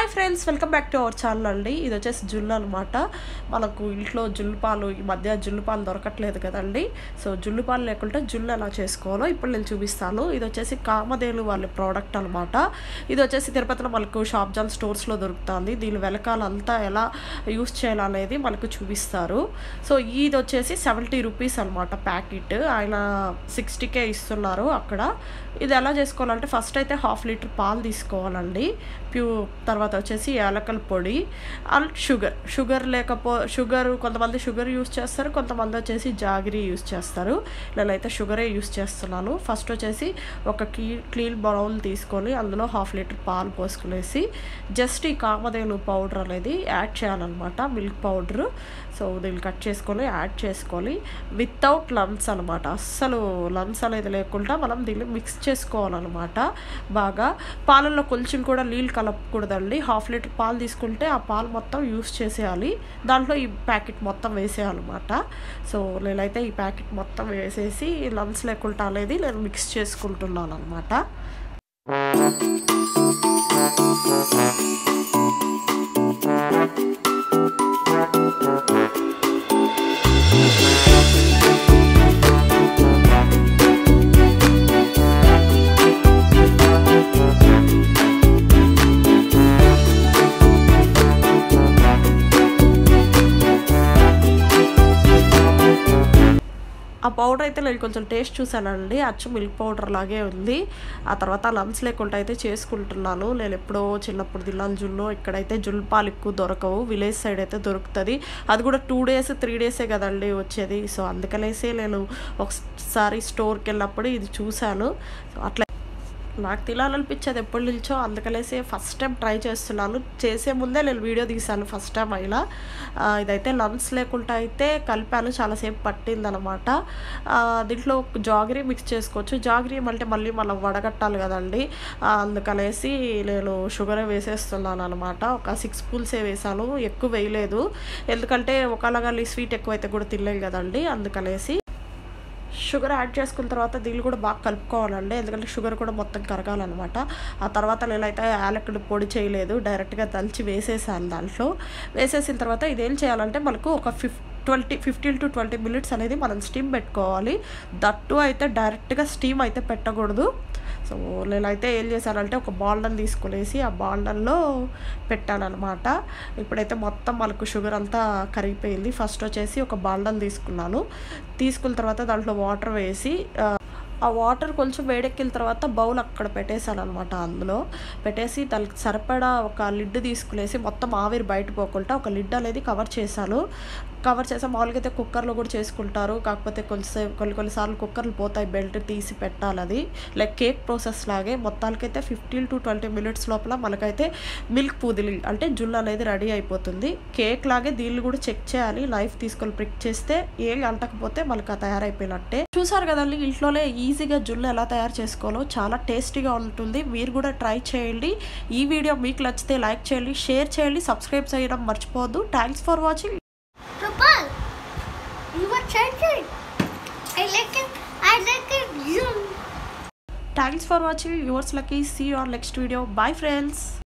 Friends welcome back to our channel అండి ఇది వచ్చేసి జున్ను అనమాట మనకు ఇంట్లో జున్ను పాలు ఈ మధ్య జున్ను పాలు దొరకట్లేదు కదండి సో జున్ను పాలు లేకుంటే జున్ను ఎలా చేసుకోవాలో ఇప్పుడు నేను చూపిస్తాను ఇది వచ్చేసి కామధేను వాళ్ళ ప్రోడక్ట్ అనమాట ఇది వచ్చేసి తిరుపతిలో మనకు షాప్ జాన్ స్టోర్స్లో దొరుకుతుంది దీని వెనకాలంతా ఎలా యూస్ చేయాలనేది మనకు చూపిస్తారు సో ఇది వచ్చేసి సెవెంటీ రూపీస్ అనమాట ప్యాకెట్ ఆయన సిక్స్టీకే ఇస్తున్నారు అక్కడ ఇది ఎలా చేసుకోవాలంటే ఫస్ట్ అయితే హాఫ్ లీటర్ పాలు తీసుకోవాలండి ప్యూ తర్వాత వచ్చేసి యాలకల పొడి అండ్ షుగర్ షుగర్ లేకపో షుగర్ కొంతమంది షుగర్ యూస్ చేస్తారు కొంతమంది వచ్చేసి జాగిరీ యూస్ చేస్తారు నేనైతే షుగరే యూస్ చేస్తున్నాను ఫస్ట్ వచ్చేసి ఒక క్లీ క్లీన్ బౌల్ తీసుకొని అందులో హాఫ్ లీటర్ పాలు పోసుకునేసి జస్ట్ ఈ కామధేను పౌడర్ అనేది యాడ్ చేయాలన్నమాట మిల్క్ పౌడర్ సో దీన్ని కట్ చేసుకొని యాడ్ చేసుకొని వితౌట్ లంప్స్ అనమాట అస్సలు లంప్స్ అనేది లేకుండా మనం దీన్ని మిక్స్ చేసుకోవాలన్నమాట బాగా పాలల్లో కొంచెం కూడా నీళ్ళు కలపకూడదండి హాఫ్ లీటర్ పాలు తీసుకుంటే ఆ పాలు మొత్తం యూస్ చేసేయాలి దాంట్లో ఈ ప్యాకెట్ మొత్తం వేసేయాలన్నమాట సో నేనైతే ఈ ప్యాకెట్ మొత్తం వేసేసి లంప్స్ లేకుండా అనేది నేను మిక్స్ చేసుకుంటున్నాను అనమాట ఆ పౌడర్ అయితే నేను కొంచెం టేస్ట్ చూసానండి అచ్చు మిల్క్ పౌడర్ లాగే ఉంది ఆ తర్వాత లంప్స్ లేకుండా అయితే చేసుకుంటున్నాను నేను ఎప్పుడో చిన్నప్పుడు తిన్నాను జున్ను ఇక్కడైతే జున్ను పాలు ఎక్కువ దొరకవు విలేజ్ సైడ్ అయితే దొరుకుతుంది అది కూడా టూ డేస్ త్రీ డేసే కదండి వచ్చేది సో అందుకనేసి నేను ఒకసారి స్టోర్కి వెళ్ళినప్పుడు ఇది చూశాను సో అట్లా నాకు తినాలనిపించేది ఎప్పుడు నిల్చో అందుకనేసి ఫస్ట్ టైం ట్రై చేస్తున్నాను చేసే ముందే నేను వీడియో తీశాను ఫస్ట్ టైం అయినా ఇదైతే లంప్స్ లేకుండా అయితే కలిపాను చాలాసేపు పట్టిందనమాట దీంట్లో జాగిరీ మిక్స్ చేసుకోవచ్చు జాగిరీ అంటే మళ్ళీ మనం వడగట్టాలి కదండి అందుకనేసి నేను షుగర్ వేసేస్తున్నాను అనమాట ఒక సిక్స్ స్పూన్సే వేసాను ఎక్కువ వేయలేదు ఎందుకంటే ఒకలాగా స్వీట్ ఎక్కువైతే కూడా తినలేం కదండి అందుకనేసి షుగర్ యాడ్ చేసుకున్న తర్వాత దీన్ని కూడా బాగా కలుపుకోవాలండి ఎందుకంటే షుగర్ కూడా మొత్తం కరగాలన్నమాట ఆ తర్వాత నేనైతే యాలకులు పొడి చేయలేదు డైరెక్ట్గా దంచి వేసేసాను దాంట్లో వేసేసిన తర్వాత ఇదేం చేయాలంటే మనకు ఒక ఫిఫ్ twenty fifteen to twenty minutes అనేది మనం స్టీమ్ పెట్టుకోవాలి దట్టు అయితే డైరెక్ట్గా స్టీమ్ అయితే పెట్టకూడదు సో నేనైతే ఏం చేశానంటే ఒక బాండన్ తీసుకునేసి ఆ బాండన్లో పెట్టానమాట ఇప్పుడైతే మొత్తం మనకు షుగర్ అంతా కరిగిపోయింది ఫస్ట్ వచ్చేసి ఒక బాండన్ తీసుకున్నాను తీసుకున్న తర్వాత దాంట్లో వాటర్ వేసి ఆ వాటర్ కొంచెం వేడెక్కిన తర్వాత బౌల్ అక్కడ పెట్టేశాను అనమాట అందులో పెట్టేసి దానికి సరిపడా ఒక లిడ్ తీసుకునేసి మొత్తం ఆవిరి బయట పోకుండా ఒక లిడ్ అనేది కవర్ చేశాను కవర్ చేసా మామూలుగా అయితే కుక్కర్లో కూడా చేసుకుంటారు కాకపోతే కొంచెంసేపు కొన్ని కొన్నిసార్లు కుక్కర్లు పోతాయి బెల్ట్ తీసి పెట్టాలి అది లైక్ కేక్ ప్రాసెస్ లాగే మొత్తానికైతే ఫిఫ్టీన్ టు ట్వంటీ మినిట్స్ లోపల మనకైతే మిల్క్ పూదిలి అంటే జున్ను అనేది రెడీ అయిపోతుంది కేక్ లాగే దీన్ని కూడా చెక్ చేయాలి లైఫ్ తీసుకొని ప్రిక్ చేస్తే ఏం అంటకపోతే మనకు తయారైపోయినట్టే చూసారు కదండి ఇంట్లోనే ఈజీగా జున్ను ఎలా తయారు చేసుకోవాలో చాలా టేస్టీగా ఉంటుంది మీరు కూడా ట్రై చేయండి ఈ వీడియో మీకు నచ్చితే లైక్ చేయండి షేర్ చేయండి సబ్స్క్రైబ్ చేయడం మర్చిపోవద్దు thanks for watching Papa, you were changing. I like it. I like it. Zoom. Thanks for watching yours Lucky see on next video bye friends